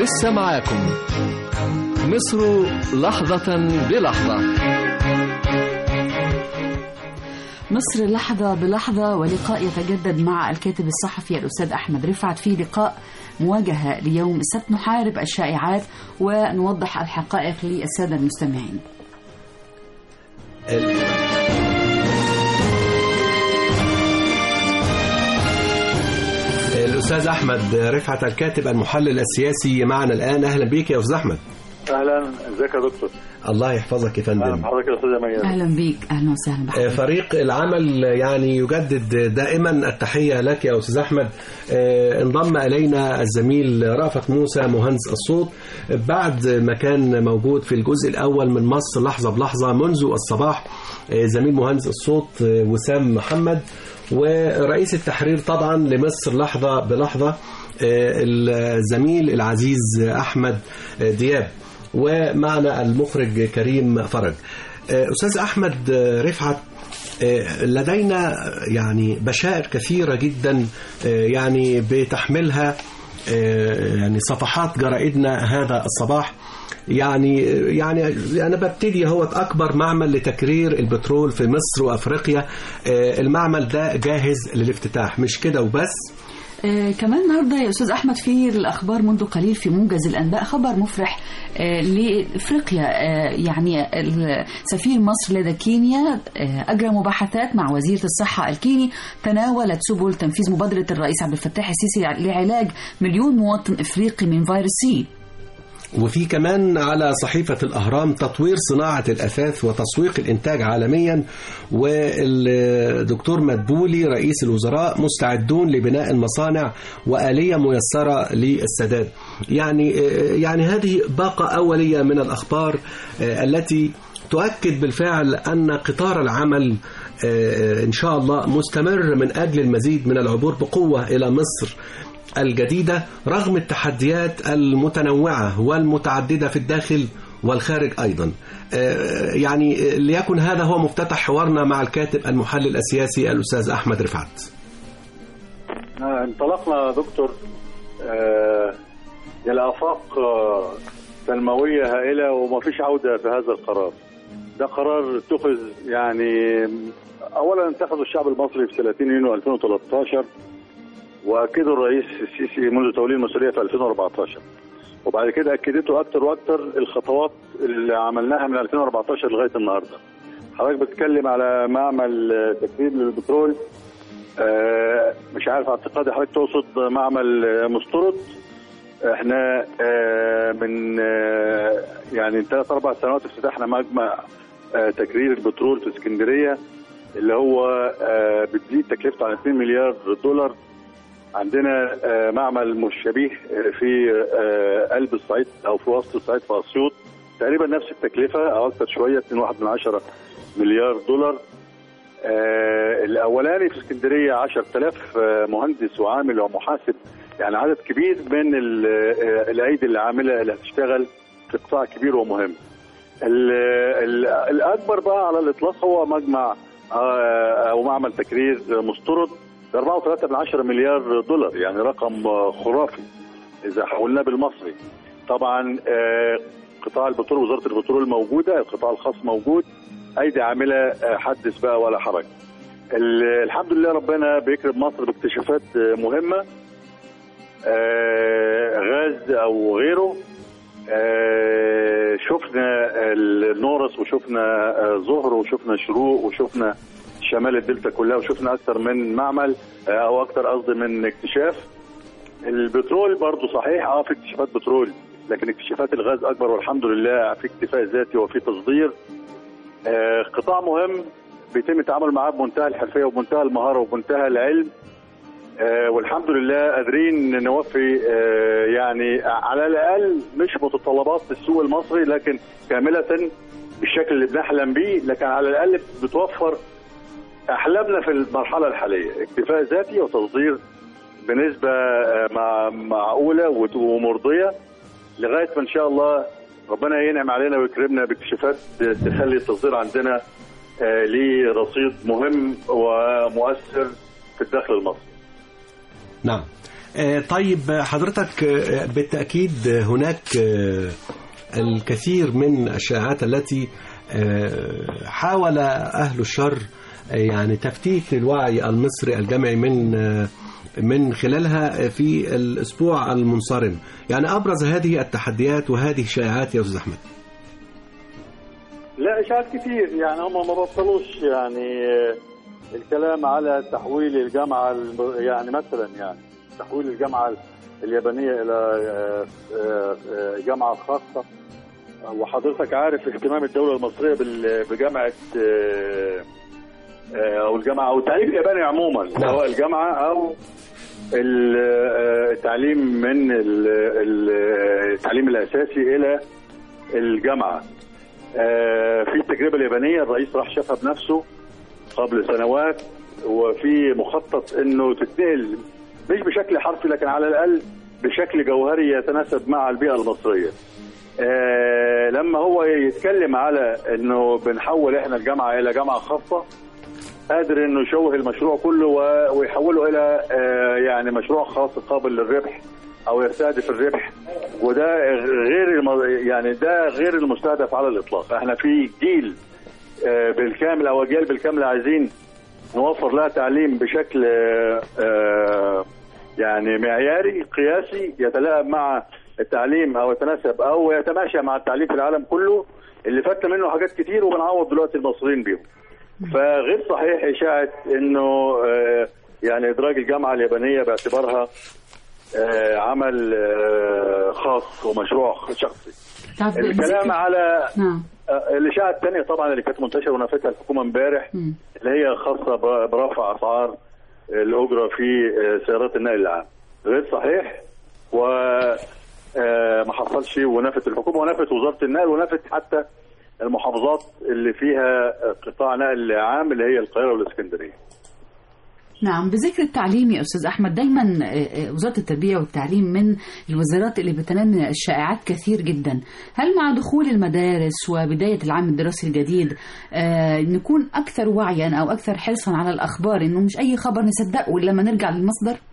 لسه معاكم مصر لحظة بلحظة مصر لحظة بلحظة ولقاء يتجدد مع الكاتب الصحفي الأستاذ أحمد رفعت في لقاء مواجهة ليوم السبت نحارب الشائعات ونوضح الحقائق للسادة المستمعين الأستاذ أحمد رفعت الكاتب المحلل السياسي معنا الآن أهلا بك يا أستاذ أحمد اهلا ازيك يا دكتور الله يحفظك يا اهلا فندم بحضرتك يا استاذ ميادة أهلا بيك أهلا وسهلا آه، بحضرتك فريق العمل يعني يجدد دائما التحية لك يا أستاذ أحمد آه، انضم إلينا الزميل رأفت موسى مهندس الصوت بعد ما كان موجود في الجزء الأول من مصر لحظة بلحظة منذ الصباح آه، زميل مهندس الصوت آه، وسام محمد ورئيس التحرير طبعا لمصر لحظة بلحظة آه، الزميل العزيز أحمد آه، دياب ومعنا المخرج كريم فرج آه، أستاذ أحمد آه، رفعت آه، لدينا يعني بشائر كثيرة جدا آه، يعني بتحملها آه، يعني صفحات جرائدنا هذا الصباح يعني يعني انا ببتدي هو اكبر معمل لتكرير البترول في مصر وافريقيا آه، المعمل ده جاهز للافتتاح مش كده وبس آه كمان النهارده يا استاذ احمد في الاخبار منذ قليل في موجز الانباء خبر مفرح آه لافريقيا آه يعني ال- سفير مصر لدى كينيا آه اجرى مباحثات مع وزيره الصحه الكيني تناولت سبل تنفيذ مبادره الرئيس عبد الفتاح السيسي لعلاج مليون مواطن افريقي من فيروس سي وفي كمان على صحيفة الأهرام تطوير صناعة الأثاث وتسويق الإنتاج عالميا والدكتور مدبولي رئيس الوزراء مستعدون لبناء المصانع وآلية ميسرة للسداد يعني يعني هذه باقة أولية من الأخبار التي تؤكد بالفعل أن قطار العمل إن شاء الله مستمر من أجل المزيد من العبور بقوة إلى مصر الجديدة رغم التحديات المتنوعة والمتعددة في الداخل والخارج أيضا آه، يعني ليكن هذا هو مفتتح حوارنا مع الكاتب المحلل السياسي الأستاذ أحمد رفعت آه، انطلقنا يا دكتور آه، الى افاق آه، تنمويه هائله ومفيش عوده في هذا القرار ده قرار اتخذ يعني اولا اتخذه الشعب المصري في 30 يونيو 2013 واكده الرئيس السيسي منذ توليه المسؤوليه في 2014 وبعد كده اكدته اكتر واكتر الخطوات اللي عملناها من 2014 لغايه النهارده حضرتك بتتكلم على معمل آه، تكريم للبترول آه، مش عارف اعتقادي حضرتك تقصد معمل آه، مسترد احنا آه، من آه، يعني ثلاث اربع سنوات افتتحنا مجمع آه، تكرير البترول في اسكندريه اللي هو آه، بتزيد تكلفته عن 2 مليار دولار عندنا آه، معمل مش شبيه آه، في آه، قلب الصعيد او في وسط الصعيد في اسيوط تقريبا نفس التكلفه او اكثر شويه 2.1 من عشرة مليار دولار آه، الاولاني في اسكندريه 10000 آه، مهندس وعامل ومحاسب يعني عدد كبير من ال- آه، الايدي اللي عامله اللي هتشتغل في قطاع كبير ومهم ال- ال- الاكبر بقى على الاطلاق هو مجمع آه، او معمل تكرير مسترد ب 4.3 من عشرة مليار دولار يعني رقم آه، خرافي اذا حولناه بالمصري طبعا آه، قطاع البترول وزاره البترول موجوده القطاع الخاص موجود ايدي عامله آه، حدث بقى ولا حرج ال- الحمد لله ربنا بيكرم مصر باكتشافات آه، مهمه آه، غاز او غيره آه، شفنا النورس وشفنا آه، ظهر وشفنا شروق وشفنا شمال الدلتا كلها وشفنا اكثر من معمل آه، او اكثر قصدي من اكتشاف البترول برضو صحيح اه في اكتشافات بترول لكن اكتشافات الغاز اكبر والحمد لله في اكتفاء ذاتي وفي تصدير آه، قطاع مهم بيتم التعامل معاه بمنتهى الحرفيه وبمنتهى المهاره وبمنتهى العلم آه، والحمد لله قادرين نوفي آه، يعني على الاقل مش متطلبات السوق المصري لكن كامله بالشكل اللي بنحلم بيه لكن على الاقل بتوفر احلامنا في المرحله الحاليه اكتفاء ذاتي وتصدير بنسبه آه، مع- معقوله وت- ومرضيه لغايه ما ان شاء الله ربنا ينعم علينا ويكرمنا باكتشافات تخلي التصدير عندنا آه، ليه رصيد مهم ومؤثر في الدخل المصري نعم آه، طيب حضرتك آه، بالتأكيد هناك آه، الكثير من الشائعات التي آه، حاول أهل الشر آه، يعني تفتيت الوعي المصري الجمعي من آه، من خلالها في الأسبوع المنصرم يعني أبرز هذه التحديات وهذه الشائعات يا أستاذ أحمد لا اشاعات كتير يعني هم ما بطلوش يعني آه، الكلام على تحويل الجامعه الم- يعني مثلا يعني تحويل الجامعه اليابانيه الى آه، آه، آه، جامعه خاصه وحضرتك عارف اهتمام الدوله المصريه بال- بجامعه آه، آه، او الجامعه او التعليم الياباني عموما سواء الجامعه او ال- آه، التعليم من ال- ال- التعليم الاساسي الى الجامعه آه، في التجربه اليابانيه الرئيس راح شافها بنفسه قبل سنوات وفي مخطط انه تتنقل مش بشكل حرفي لكن على الاقل بشكل جوهري يتناسب مع البيئه المصريه. آه، لما هو يتكلم على انه بنحول احنا الجامعه الى جامعه خاصه قادر انه يشوه المشروع كله و- ويحوله الى آه، يعني مشروع خاص قابل للربح او يستهدف الربح وده غير الم- يعني ده غير المستهدف على الاطلاق احنا في جيل آه، بالكامل او اجيال بالكامل عايزين نوفر لها تعليم بشكل آه، آه، يعني معياري قياسي يتلائم مع التعليم او يتناسب او يتماشى مع التعليم في العالم كله اللي فات منه حاجات كتير وبنعوض دلوقتي المصريين بيهم. فغير صحيح اشاعه انه آه، يعني ادراج الجامعه اليابانيه باعتبارها آه، عمل آه، خاص ومشروع شخصي. طب الكلام بذكر- على نعم آه، الاشاعه الثانيه طبعا اللي كانت منتشره ونفتها الحكومه امبارح مم. اللي هي خاصه ب- برفع اسعار الاجره في آه، سيارات النقل العام غير صحيح و آه، ما حصلش ونفت الحكومه ونفت وزاره النقل ونفت حتى المحافظات اللي فيها قطاع نقل عام اللي هي القاهره والاسكندريه نعم بذكر التعليم يا أستاذ أحمد دايما آه، آه، وزارة التربية والتعليم من الوزارات اللي بتنمي الشائعات كثير جدا هل مع دخول المدارس وبداية العام الدراسي الجديد آه، نكون أكثر وعيا أو أكثر حرصا على الأخبار إنه مش أي خبر نصدقه إلا لما نرجع للمصدر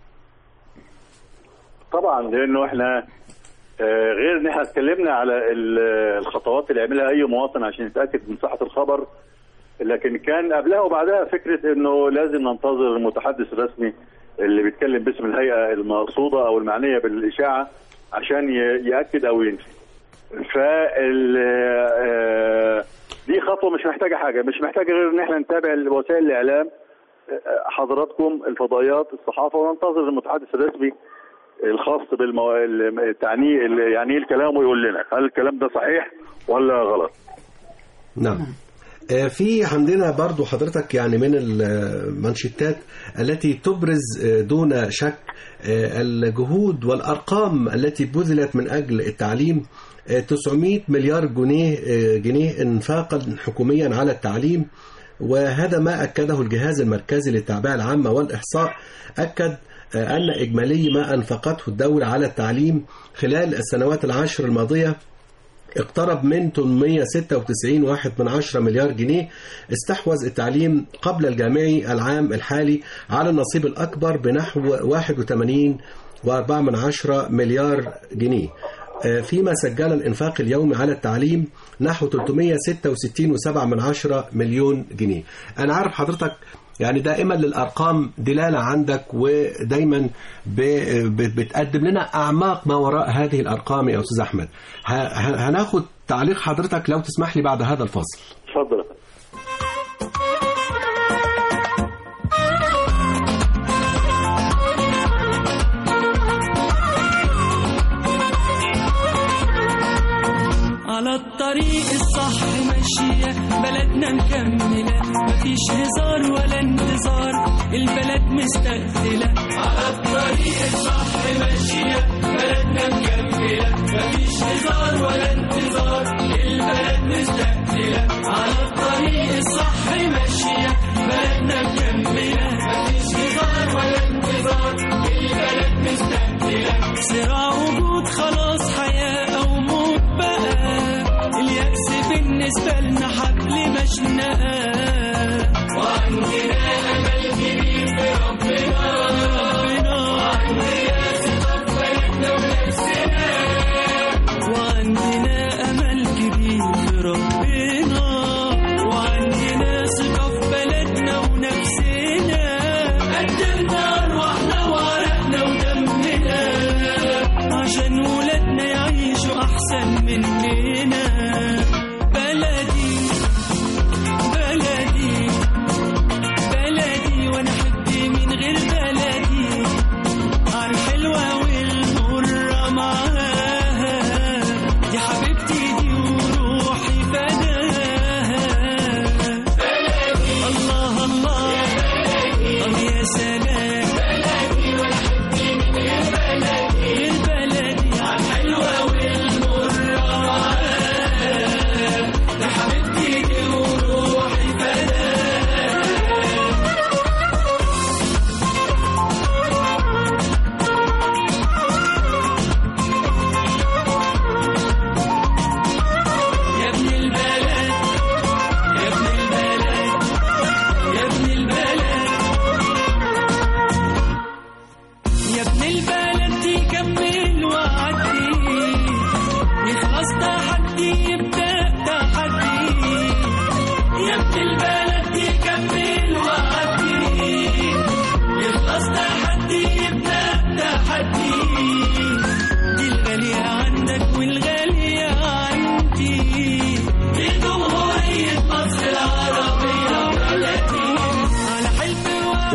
طبعا لانه احنا آه، غير ان احنا اتكلمنا على ال- الخطوات اللي يعملها اي مواطن عشان يتاكد من صحه الخبر لكن كان قبلها وبعدها فكره انه لازم ننتظر المتحدث الرسمي اللي بيتكلم باسم الهيئه المقصوده او المعنيه بالاشاعه عشان ي- ياكد او ينفي. فال آه، دي خطوه مش محتاجه حاجه مش محتاجه غير ان احنا نتابع وسائل الاعلام آه، حضراتكم الفضائيات الصحافه وننتظر المتحدث الرسمي الخاص بالمو... التعني ال- يعني ايه الكلام ويقول لنا هل الكلام ده صحيح ولا غلط نعم آه، في عندنا برضو حضرتك يعني من المانشيتات التي تبرز آه، دون شك آه، الجهود والأرقام التي بذلت من أجل التعليم آه، 900 مليار جنيه آه، جنيه انفاقا حكوميا على التعليم وهذا ما أكده الجهاز المركزي للتعبئة العامة والإحصاء أكد آه، أن إجمالي ما أنفقته الدولة على التعليم خلال السنوات العشر الماضية اقترب من 896 واحد من عشرة مليار جنيه استحوذ التعليم قبل الجامعي العام الحالي على النصيب الأكبر بنحو 81 وأربعة من عشرة مليار جنيه آه، فيما سجل الإنفاق اليومي على التعليم نحو 366 وسبعة من عشرة مليون جنيه أنا عارف حضرتك يعني دائما للأرقام دلالة عندك ودايما ب- ب- بتقدم لنا أعماق ما وراء هذه الأرقام يا أستاذ أحمد ه- ه- هناخد تعليق حضرتك لو تسمح لي بعد هذا الفصل اتفضل على الطريق الصح ماشية بلدنا مكملة مفيش هزار ولا انتظار البلد مستقتلة على الطريق الصح ماشية بلدنا مكملة مفيش هزار ولا انتظار البلد مستقتلة على الطريق الصح ماشية بلدنا مكملة مفيش هزار ولا انتظار البلد مستقتلة صراع وجود خلاص حياة أو موت بقى اليأس بالنسبة لنا حبل مشنقة وعندنا أمل كبير في ربنا ربنا وعندنا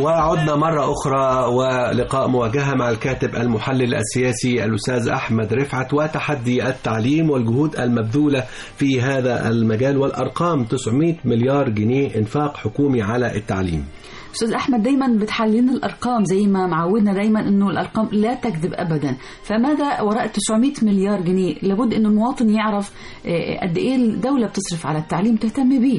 وعدنا مرة أخرى ولقاء مواجهة مع الكاتب المحلل السياسي الأستاذ أحمد رفعت وتحدي التعليم والجهود المبذولة في هذا المجال والأرقام 900 مليار جنيه إنفاق حكومي على التعليم استاذ احمد دايما بتحللنا الارقام زي ما معودنا دايما انه الارقام لا تكذب ابدا فماذا وراء 900 مليار جنيه لابد انه المواطن يعرف آه، قد ايه الدوله بتصرف على التعليم تهتم بيه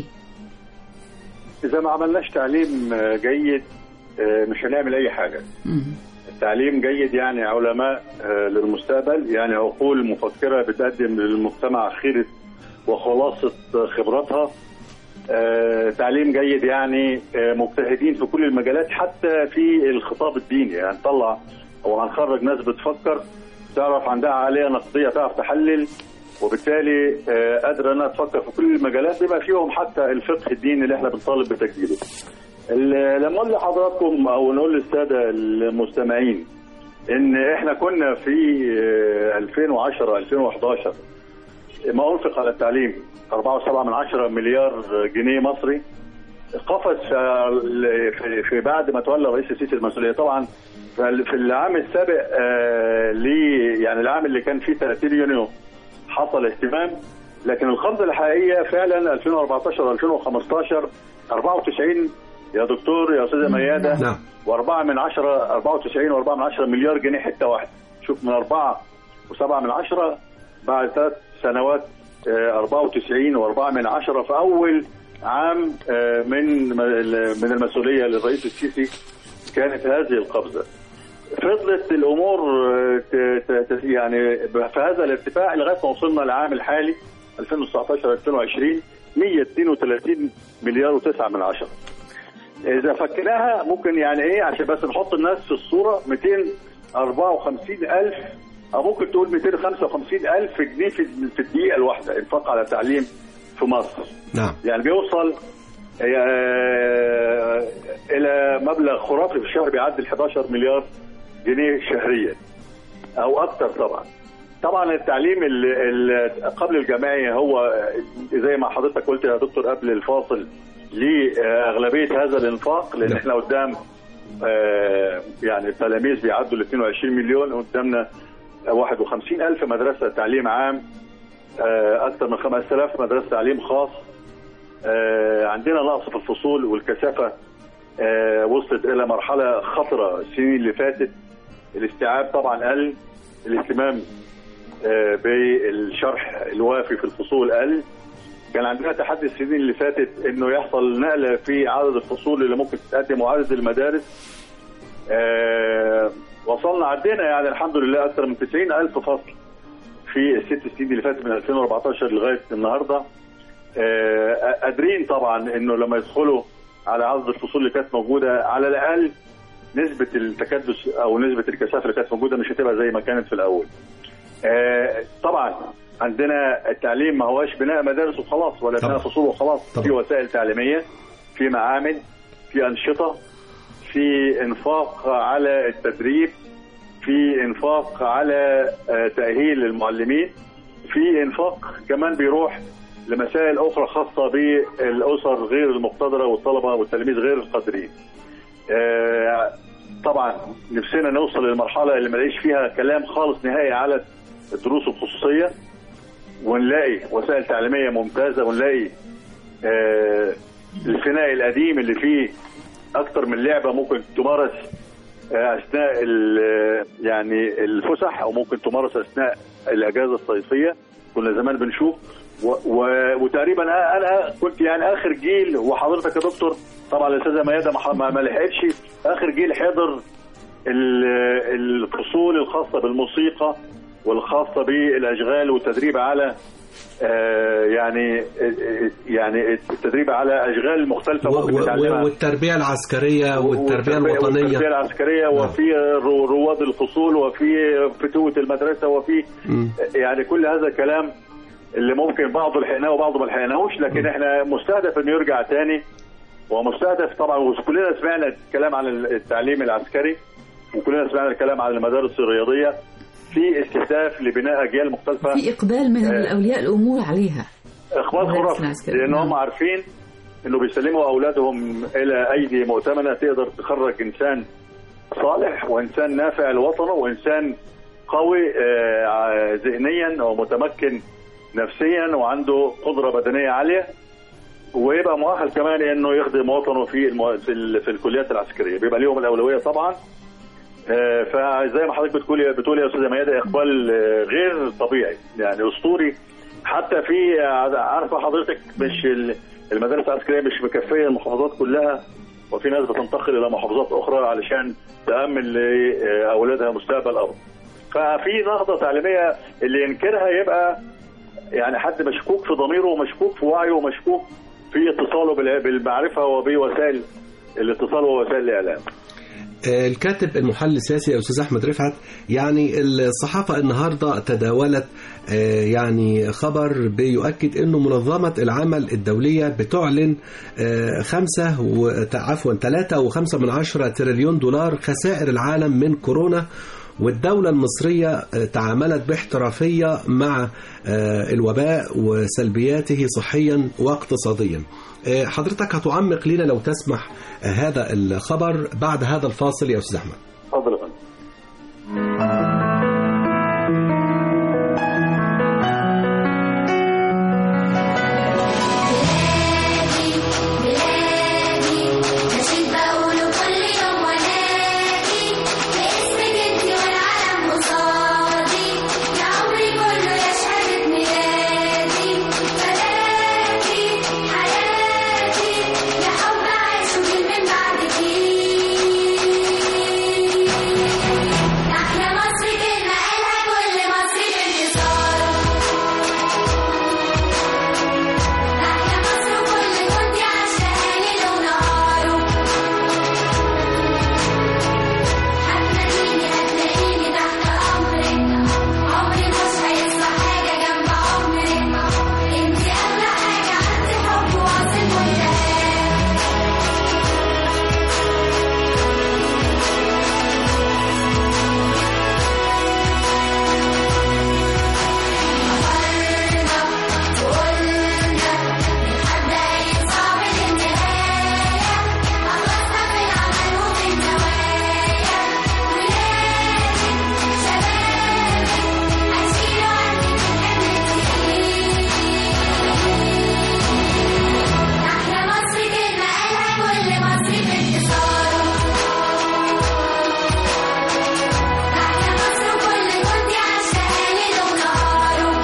اذا ما عملناش تعليم آه، جيد آه، مش هنعمل اي حاجه مم. التعليم جيد يعني علماء آه، للمستقبل يعني عقول مفكره بتقدم للمجتمع خيره وخلاصه خبراتها آه، تعليم جيد يعني آه، مجتهدين في كل المجالات حتى في الخطاب الديني يعني نطلع او هنخرج ناس بتفكر تعرف عندها عقليه نقديه تعرف تحلل وبالتالي آه، قادره انها تفكر في كل المجالات بما فيهم حتى الفقه الديني اللي احنا بنطالب بتجديده. ال- لما اقول لحضراتكم او نقول للساده المستمعين ان احنا كنا في آه، 2010 2011 ما انفق على التعليم 4.7 من عشرة مليار جنيه مصري قفز في- في, في بعد ما تولى رئيس السيسي المسؤوليه طبعا في العام السابق آه، ليه يعني العام اللي كان فيه 30 يونيو حصل اهتمام لكن القفزه الحقيقيه فعلا 2014 2015 94 يا دكتور يا استاذه مياده نعم. و4 من 10 94 و4 من 10 مليار جنيه حته واحده شوف من 4 و7 من 10 بعد ثلاث سنوات آه، 94 و4 من 10 في اول عام آه، من من المسؤوليه للرئيس السيسي كانت هذه القفزه فضلت الامور آه، ت- ت- ت- يعني في هذا الارتفاع لغايه ما وصلنا للعام الحالي 2019 2020 132 مليار و9 من عشرة اذا فكناها ممكن يعني ايه عشان بس نحط الناس في الصوره 254 الف او ممكن تقول 255 الف جنيه في في الدقيقه الواحده انفاق على تعليم في مصر نعم يعني بيوصل آه، الى مبلغ خرافي في الشهر بيعدي ال 11 مليار جنيه شهريا او اكثر طبعا طبعا التعليم ال- ال- قبل الجامعي هو زي ما حضرتك قلت يا دكتور قبل الفاصل لاغلبيه هذا الانفاق لان نعم. احنا قدام آه، يعني التلاميذ بيعدوا ال 22 مليون قدامنا 51 الف مدرسه تعليم عام آه، اكثر من 5000 مدرسه تعليم خاص آه، عندنا نقص في الفصول والكثافه آه، وصلت الى مرحله خطره السنين اللي فاتت الاستيعاب طبعا قل الاهتمام آه، بالشرح الوافي في الفصول قل كان عندنا تحدي السنين اللي فاتت انه يحصل نقله في عدد الفصول اللي ممكن تتقدم وعدد المدارس آه، وصلنا عدينا يعني الحمد لله اكثر من 90 الف فصل في الست سنين اللي فاتت من 2014 لغايه النهارده آه، قادرين طبعا انه لما يدخلوا على عدد الفصول اللي كانت موجوده على الاقل نسبه التكدس او نسبه الكثافه اللي كانت موجوده مش هتبقى زي ما كانت في الاول. آه، طبعا عندنا التعليم ما هواش بناء مدارس وخلاص ولا طبعا. بناء فصول وخلاص طبعا. في وسائل تعليميه في معامل في انشطه في انفاق على التدريب في انفاق على آه، تاهيل المعلمين في انفاق كمان بيروح لمسائل اخرى خاصه بالاسر غير المقتدره والطلبه والتلاميذ غير القادرين. آه، طبعا نفسنا نوصل للمرحله اللي ما نلاقيش فيها كلام خالص نهائي على الدروس الخصوصيه ونلاقي وسائل تعليميه ممتازه ونلاقي آه، الفناء القديم اللي فيه اكتر من لعبه ممكن تمارس آه، اثناء ال- يعني الفسح او ممكن تمارس اثناء الاجازه الصيفيه كنا زمان بنشوف و و وتقريبا أنا- انا كنت يعني اخر جيل وحضرتك يا دكتور طبعا الاستاذه ميادة ما ح- ما ما لحقتش اخر جيل حضر ال- الفصول الخاصه بالموسيقى والخاصه بالاشغال والتدريب على آه، يعني آه، يعني التدريب على اشغال مختلفه و- ممكن و- نتعلمها والتربية العسكرية والتربية الوطنية والتربيه العسكريه وفي رو- رواد الفصول وفي فتوه المدرسه وفي مم. يعني كل هذا الكلام اللي ممكن بعضه لحقناه وبعضه ما لحقناهوش لكن احنا مستهدف انه يرجع تاني ومستهدف طبعا وكلنا سمعنا الكلام عن التعليم العسكري وكلنا سمعنا الكلام عن المدارس الرياضيه في استهداف لبناء اجيال مختلفه في إقبال من آه. أولياء الأمور عليها اخبار المدارس خرافي العسكرية. لان هم نعم. عارفين انه بيسلموا اولادهم الى ايدي مؤتمنه تقدر تخرج انسان صالح وانسان نافع لوطنه وانسان قوي آه، ذهنيا ومتمكن نفسيا وعنده قدره بدنيه عاليه ويبقى مؤهل كمان انه يخدم وطنه في المو... في, ال... في الكليات العسكريه بيبقى ليهم الاولويه طبعا آه، فزي ما حضرتك بتقولي بتقولي يا استاذه ميادة اقبال آه، غير طبيعي يعني اسطوري حتى في آه، عارفه حضرتك مش ال- المدارس العسكريه مش مكفيه المحافظات كلها وفي ناس بتنتقل الى محافظات اخرى علشان تامن لاولادها مستقبل افضل ففي نهضه تعليميه اللي ينكرها يبقى يعني حد مشكوك في ضميره ومشكوك في وعيه ومشكوك في اتصاله بال- بالمعرفه وبوسائل الاتصال ووسائل الاعلام آه، الكاتب المحلل السياسي يا استاذ احمد رفعت يعني الصحافه النهارده تداولت آه، يعني خبر بيؤكد انه منظمه العمل الدوليه بتعلن آه، خمسة و- عفوا ثلاثة وخمسة من عشرة تريليون دولار خسائر العالم من كورونا والدولة المصرية آه، تعاملت باحترافية مع آه، الوباء وسلبياته صحيا واقتصاديا آه، حضرتك هتعمق لنا لو تسمح آه، هذا الخبر بعد هذا الفاصل يا أستاذ أحمد اتفضل يا فندم نشيد بقوله كل يوم ونادي باسمك انت والعالم قصادي يا عمري كله يا شهادة ميلادي فداكي حياتي يا حب عايش وجيل من بعدك تحيا مصر كلمة قالها كل مصري بانتصاره تحيا مصر وكل كنت عاشقها ليل ونهاره هتلاقيني هتلاقيني تحت أمرك عمري مش هيصفى حاجة جنب عمرك انتي أغلى حاجة عندي حب واصل منتهاه فكرنا وقلنا نتحدى أي صعب للنهاية خلصنا في العمل وفي النوايا ولادي شبابي هشيله عني من حمل تقيل تحيا مصر كلمة قالها كل مصري بانتصاره تحيا مصر وكل كنت عاشقها ليل ونهاره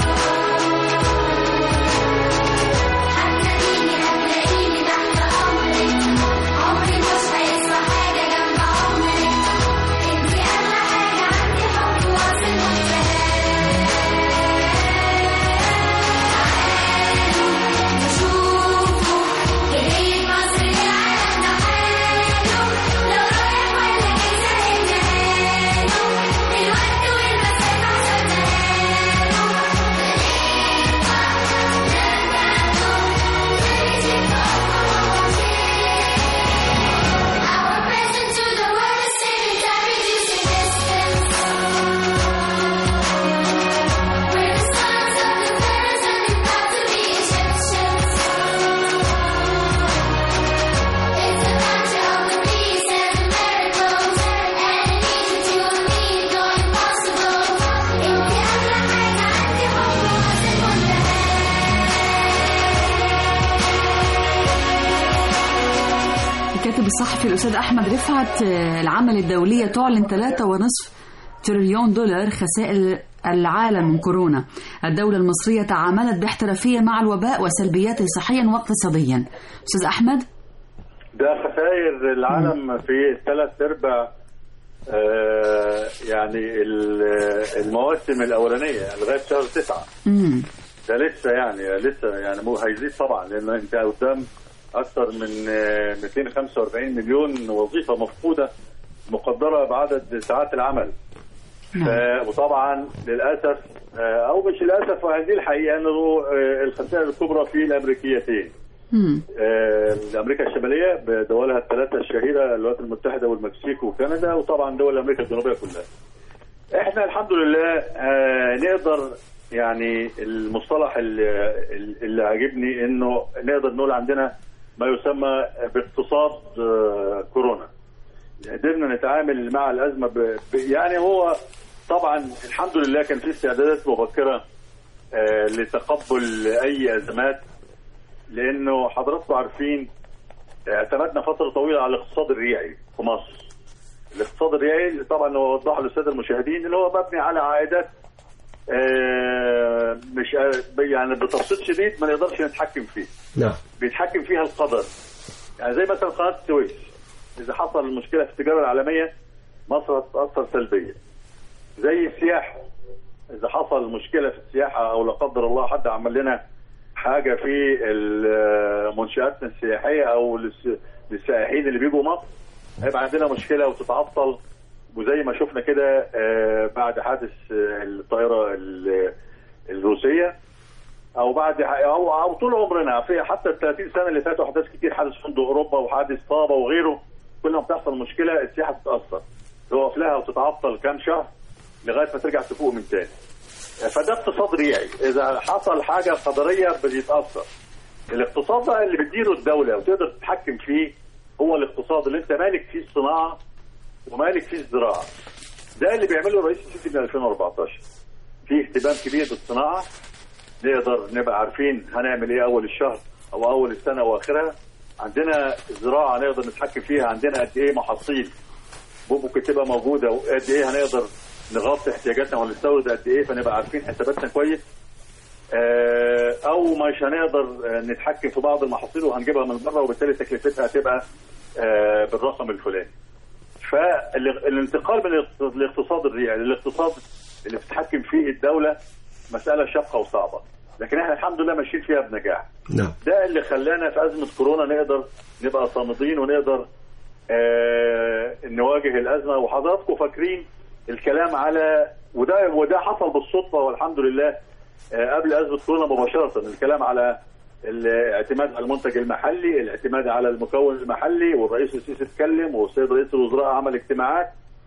هتلاقيني هتلاقيني تحت أمرك عمري مش هيصفى حاجة جنب عمرك انتي أغلى حاجة عندي حب واصل منتهاه نشوفه جديد مصر للعالم ده حاله لو رايح ولا جاي سهلنا حاله الوقت والمسافة Our present to the world is saving time, reducing distance. We're the sons of the pharaohs and we're proud to be Egyptians. It's a country of the peace and the miracles, and in Egypt you and me do impossible. انتي أغلى حاجة عندي حب واصل الكاتب الصحفي الأستاذ أحمد رفعت آه، العمل الدولية تعلن ثلاثة ونصف تريليون دولار خسائر العالم من كورونا الدولة المصرية تعاملت باحترافية مع الوباء وسلبياته صحيا واقتصاديا أستاذ أحمد ده خسائر العالم في ثلاث ارباع آه، يعني ال- المواسم الاولانيه لغايه شهر تسعه مم. ده لسه يعني لسه يعني مو هيزيد طبعا لان انت قدام اكثر من آه، 245 مليون وظيفه مفقوده مقدره بعدد ساعات العمل ف- وطبعا للاسف آه، او مش للاسف وهذه الحقيقه انه آه، الخسائر الكبرى في الامريكيتين مم. آه، امريكا الشماليه بدولها الثلاثه الشهيره الولايات المتحده والمكسيك وكندا وطبعا دول امريكا الجنوبيه كلها. احنا الحمد لله آه، نقدر يعني المصطلح اللي, اللي عاجبني انه نقدر نقول عندنا ما يسمى باقتصاد آه، كورونا قدرنا نتعامل مع الازمه ب... ب... يعني هو طبعا الحمد لله كان في استعدادات مبكره آه، لتقبل اي ازمات لانه حضراتكم عارفين اعتمدنا فتره طويله على الاقتصاد الريعي في مصر الاقتصاد الريعي طبعا هو وضح للساده المشاهدين اللي هو مبني على عائدات آه، مش آه، يعني بتبسيط شديد ما نقدرش نتحكم فيه نعم بيتحكم فيها القدر يعني زي مثلا قناه السويس اذا حصل مشكله في التجاره العالميه مصر هتتاثر سلبيا زي السياحه اذا حصل مشكله في السياحه او لا قدر الله حد عمل لنا حاجه في ال- منشاتنا السياحيه او للس- للسائحين اللي بيجوا مصر هيبقى عندنا مشكله وتتعطل وزي ما شفنا كده آه، بعد حادث آه، الطائره ال- الروسيه او بعد او او طول عمرنا في حتى ال 30 سنه اللي فاتوا احداث كتير حادث فندق اوروبا وحادث طابه وغيره كل ما بتحصل مشكله السياحه بتتاثر تقف لها وتتعطل كام شهر لغايه ما ترجع تفوق من تاني فده اقتصاد ريعي اذا حصل حاجه قدريه بيتاثر الاقتصاد بقى اللي بتديره الدوله وتقدر تتحكم فيه هو الاقتصاد اللي انت مالك فيه الصناعه ومالك فيه الزراعه ده اللي بيعمله الرئيس السيسي من 2014 في اهتمام كبير بالصناعه نقدر نبقى عارفين هنعمل ايه اول الشهر او اول السنه واخرها عندنا زراعه نقدر نتحكم فيها عندنا قد ايه محاصيل ممكن تبقى موجوده وقد ايه هنقدر نغطي احتياجاتنا ونستورد قد ايه فنبقى عارفين حساباتنا كويس آه، او مش هنقدر آه، نتحكم في بعض المحاصيل وهنجيبها من بره وبالتالي تكلفتها هتبقى آه، بالرقم الفلاني فالانتقال من الاقتصاد- الاقتصاد الريعي للاقتصاد اللي بتتحكم فيه الدوله مساله شاقه وصعبه لكن احنا الحمد لله ماشيين فيها بنجاح نعم ده اللي خلانا في ازمه كورونا نقدر نبقى صامدين ونقدر آه نواجه الازمه وحضراتكم فاكرين الكلام على وده وده حصل بالصدفه والحمد لله آه قبل ازمه كورونا مباشره الكلام على الاعتماد على المنتج المحلي، الاعتماد على المكون المحلي والرئيس السيسي اتكلم والسيد رئيس الوزراء عمل اجتماعات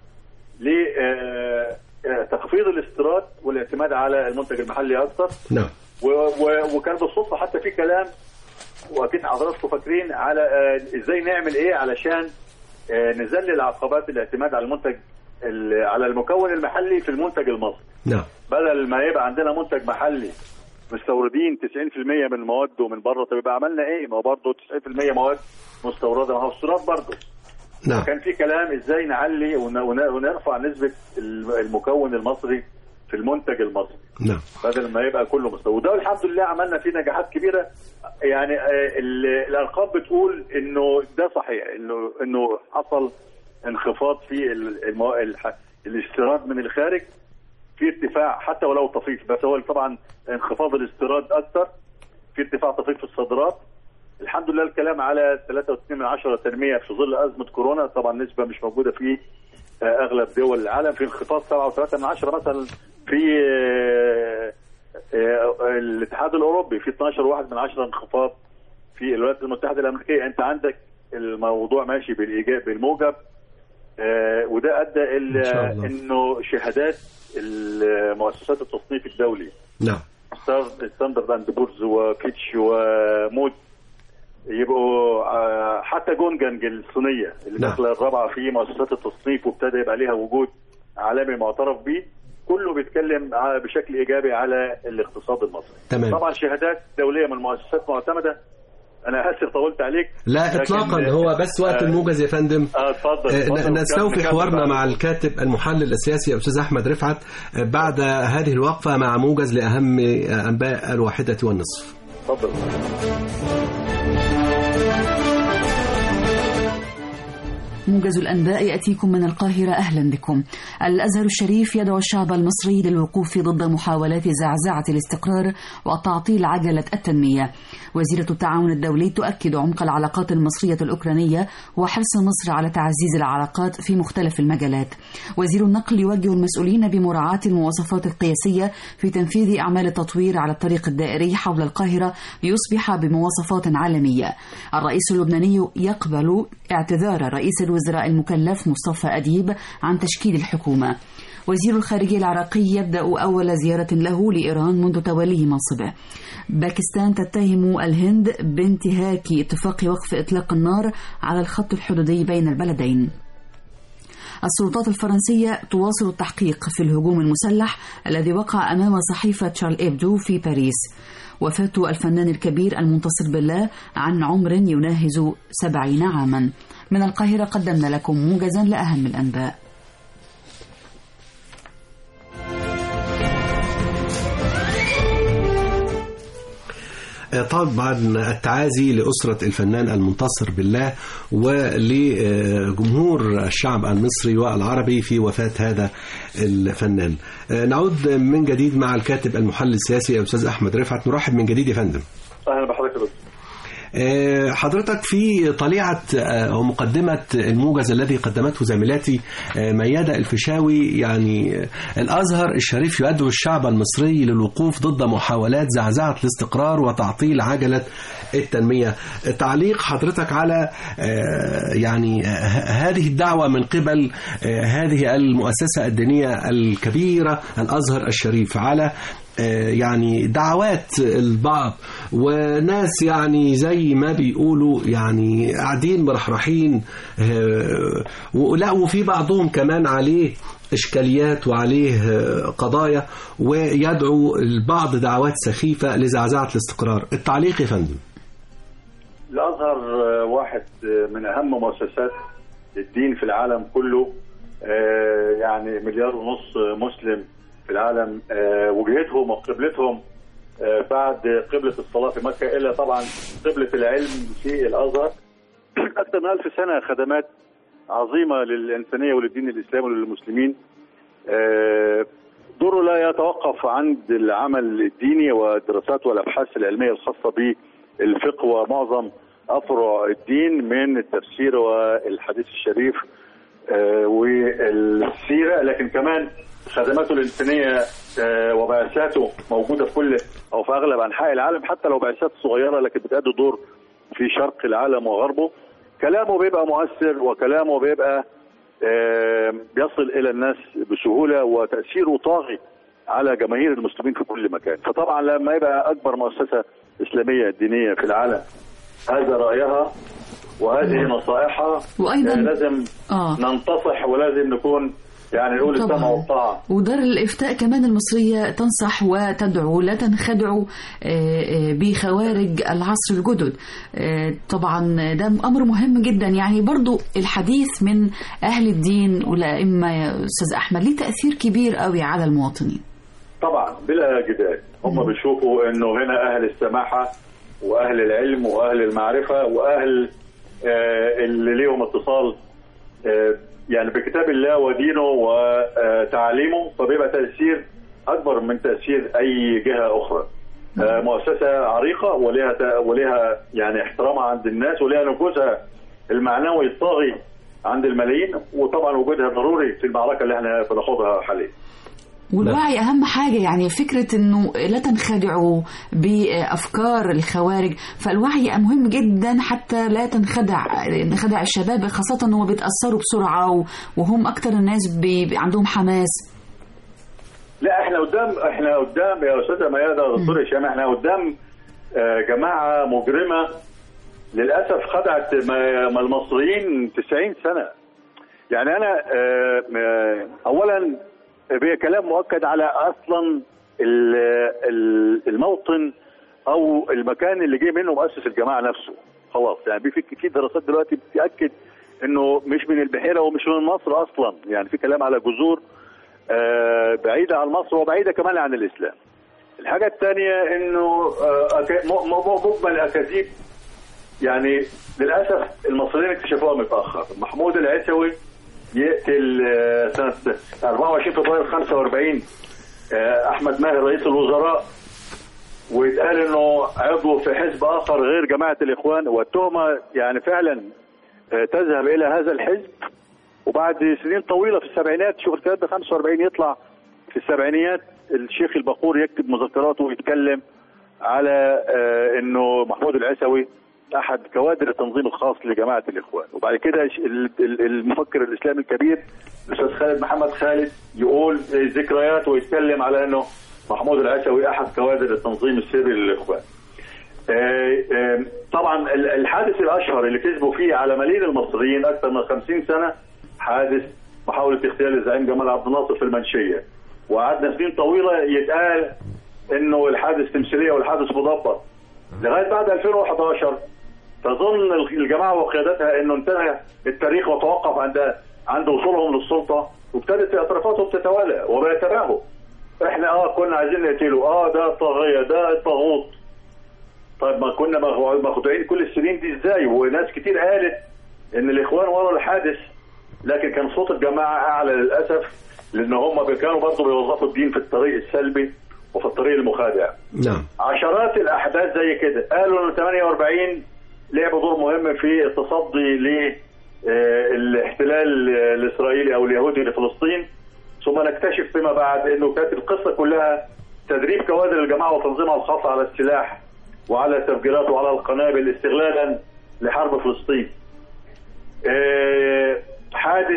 لتخفيض الاستيراد والاعتماد على المنتج المحلي اكثر نعم و- و- وكان بالصدفه حتى في كلام واكيد حضراتكم فاكرين على آه، ازاي نعمل ايه علشان آه، نذلل عقبات الاعتماد على المنتج ال- على المكون المحلي في المنتج المصري نعم بدل ما يبقى عندنا منتج محلي مستوردين 90% من المواد ومن بره طب يبقى عملنا ايه؟ ما هو برضه 90% مواد مستورده ما هو الصورات برضه نعم كان في كلام ازاي نعلي ون- ون- ونرفع نسبه الم- المكون المصري في المنتج المصري نعم بدل ما يبقى كله مستوى وده الحمد لله عملنا فيه نجاحات كبيره يعني آه، ال- الارقام بتقول انه ده صحيح انه انه حصل انخفاض في ال- المو... الح... الاستيراد من الخارج في ارتفاع حتى ولو طفيف بس هو طبعا انخفاض الاستيراد اكثر في ارتفاع طفيف في الصادرات الحمد لله الكلام على 3.2 تنميه في ظل ازمه كورونا طبعا نسبه مش موجوده في آه، اغلب دول العالم في انخفاض 7.3 من عشرة مثلا في آه، آه، الاتحاد الاوروبي في 12 واحد من عشرة انخفاض في الولايات المتحده الامريكيه انت عندك الموضوع ماشي بالايجاب بالموجب آه، وده ادى ال- إن شاء الله. انه شهادات المؤسسات التصنيف الدولي نعم ستار- ستاندرد اند بورز وفيتش ومود يبقوا آه، حتى جونجنج الصينيه اللي نعم. داخله الرابعه في مؤسسات التصنيف وابتدى يبقى ليها وجود عالمي معترف به كله بيتكلم ع- بشكل ايجابي على الاقتصاد المصري تمام. طبعا شهادات دوليه من مؤسسات معتمده انا اسف طولت عليك لا لكن- اطلاقا هو بس وقت آه، الموجز يا فندم اه اتفضل آه، اتفضل. ن- نستوفي نكمل حوارنا بعد. مع الكاتب المحلل السياسي الاستاذ احمد رفعت آه، بعد هذه الوقفه مع موجز لاهم آه، انباء الواحده والنصف اتفضل موجز الأنباء يأتيكم من القاهرة أهلا بكم الأزهر الشريف يدعو الشعب المصري للوقوف ضد محاولات زعزعة الاستقرار وتعطيل عجلة التنمية وزيرة التعاون الدولي تؤكد عمق العلاقات المصرية الأوكرانية وحرص مصر على تعزيز العلاقات في مختلف المجالات وزير النقل يوجه المسؤولين بمراعاة المواصفات القياسية في تنفيذ أعمال التطوير على الطريق الدائري حول القاهرة ليصبح بمواصفات عالمية الرئيس اللبناني يقبل اعتذار رئيس الوزراء الوزراء المكلف مصطفى أديب عن تشكيل الحكومة وزير الخارجية العراقي يبدأ أول زيارة له لإيران منذ توليه منصبه باكستان تتهم الهند بانتهاك اتفاق وقف إطلاق النار على الخط الحدودي بين البلدين السلطات الفرنسية تواصل التحقيق في الهجوم المسلح الذي وقع أمام صحيفة شارل إبدو في باريس وفاة الفنان الكبير المنتصر بالله عن عمر يناهز سبعين عاما من القاهرة قدمنا لكم موجزا لأهم الأنباء طبعا التعازي لأسرة الفنان المنتصر بالله ولجمهور الشعب المصري والعربي في وفاة هذا الفنان نعود من جديد مع الكاتب المحلل السياسي الأستاذ أحمد رفعت نرحب من جديد يا فندم اهلا بحضرتك يا دكتور آه، حضرتك في طليعة آه، ومقدمة الموجز الذي قدمته زميلاتي آه، ميادة الفيشاوي يعني آه، الأزهر الشريف يدعو الشعب المصري للوقوف ضد محاولات زعزعة الاستقرار وتعطيل عجلة التنمية تعليق حضرتك على آه، يعني آه، هذه الدعوة من قبل آه، هذه المؤسسة الدينية الكبيرة الأزهر الشريف على آه، يعني دعوات البعض وناس يعني زي ما بيقولوا يعني قاعدين مرحرحين آه، ولا وفي بعضهم كمان عليه إشكاليات وعليه آه، قضايا ويدعو البعض دعوات سخيفة لزعزعة الاستقرار التعليق يا فندم الازهر آه، واحد آه، من اهم مؤسسات الدين في العالم كله آه، يعني مليار ونص مسلم في العالم آه، وجهتهم وقبلتهم آه، بعد قبلة الصلاة في مكة إلا طبعا قبلة العلم في الأزهر أكثر من ألف سنة خدمات عظيمة للإنسانية وللدين الإسلامي وللمسلمين آه، دوره لا يتوقف عند العمل الديني والدراسات والأبحاث العلمية الخاصة بالفقه ومعظم أفرع الدين من التفسير والحديث الشريف آه، والسيرة لكن كمان خدماته الإنسانية آه، وبعثاته موجودة في كل أو في أغلب أنحاء العالم حتى لو بعثات صغيرة لكن بتأدي دور في شرق العالم وغربه كلامه بيبقى مؤثر وكلامه بيبقى آه، بيصل إلى الناس بسهولة وتأثيره طاغي على جماهير المسلمين في كل مكان فطبعا لما يبقى أكبر مؤسسة إسلامية دينية في العالم هذا رأيها وهذه نصائحها وأيضاً- آه، لازم آه. ننتصح ولازم نكون يعني نقول طبعاً. السمع والطاعة ودار الإفتاء كمان المصرية تنصح وتدعو لا تنخدعوا آه، آه، بخوارج العصر الجدد آه، طبعا ده أمر مهم جدا يعني برضو الحديث من أهل الدين والأئمة يا أستاذ أحمد ليه تأثير كبير قوي على المواطنين طبعا بلا جدال هم بيشوفوا انه هنا اهل السماحه واهل العلم واهل المعرفه واهل آه، اللي ليهم اتصال آه، يعني بكتاب الله ودينه وتعليمه فبيبقى تاثير اكبر من تاثير اي جهه اخرى آه، مؤسسه عريقه ولها ت- ولها يعني احترامها عند الناس ولها نفوذها المعنوي الطاغي عند الملايين وطبعا وجودها ضروري في المعركه اللي احنا بناخدها حاليا والوعي أهم حاجة يعني فكرة أنه لا تنخدعوا بأفكار الخوارج فالوعي مهم جدا حتى لا تنخدع نخدع الشباب خاصة أنهم بيتأثروا بسرعة و- وهم أكتر الناس بي بي- عندهم حماس لا احنا قدام احنا قدام يا استاذه ميادة يا دكتور هشام احنا قدام آه، جماعه مجرمه للاسف خدعت ما ما المصريين 90 سنه يعني انا آه، آه، اولا بي كلام مؤكد على اصلا ال- ال- الموطن او المكان اللي جه منه مؤسس الجماعه نفسه خلاص يعني في في دراسات دلوقتي بتاكد انه مش من البحيره ومش من مصر اصلا يعني في كلام على جذور آه، بعيدة عن مصر وبعيدة كمان عن الإسلام الحاجة الثانية إنه آه، أكا- م- م- مجمل أكاذيب يعني للأسف المصريين اكتشفوها متأخر محمود العسوي يقتل آه، سنة 24 فبراير 45 آه، أحمد ماهر رئيس الوزراء ويتقال انه عضو في حزب اخر غير جماعه الاخوان والتهمه يعني فعلا آه، تذهب الى هذا الحزب وبعد سنين طويله في السبعينات شوف الكلام ده 45 يطلع في السبعينيات الشيخ البقور يكتب مذكراته ويتكلم على آه، انه محمود العسوي احد كوادر التنظيم الخاص لجماعه الاخوان وبعد كده ش- ال- ال- المفكر الاسلامي الكبير الاستاذ خالد محمد خالد يقول ذكريات ويتكلم على انه محمود العسوي احد كوادر التنظيم السري للاخوان آه، آه، طبعا ال- الحادث الاشهر اللي كسبوا فيه على ملايين المصريين اكثر من 50 سنه حادث محاوله اغتيال الزعيم جمال عبد الناصر في المنشيه وقعدنا سنين طويله يتقال انه الحادث تمثيليه والحادث مدبر لغايه بعد 2011 تظن الجماعه وقيادتها انه انتهى التاريخ وتوقف عند عند وصولهم للسلطه وابتدت اعترافاتهم تتوالى وبيتباهوا احنا اه كنا عايزين نقتله اه ده الطاغيه ده الطاغوت طيب ما كنا مخ- مخدوعين كل السنين دي ازاي وناس كتير قالت ان الاخوان ورا الحادث لكن كان صوت الجماعه اعلى للاسف لان هم كانوا برضه بيوظفوا الدين في الطريق السلبي وفي الطريق المخادع نعم عشرات الاحداث زي كده قالوا ان 48 لعبوا دور مهم في التصدي للاحتلال الاسرائيلي او اليهودي لفلسطين ثم نكتشف فيما بعد انه كانت القصه كلها تدريب كوادر الجماعه وتنظيمها الخاص على السلاح وعلى التفجيرات وعلى القنابل استغلالا لحرب فلسطين. آه، حادث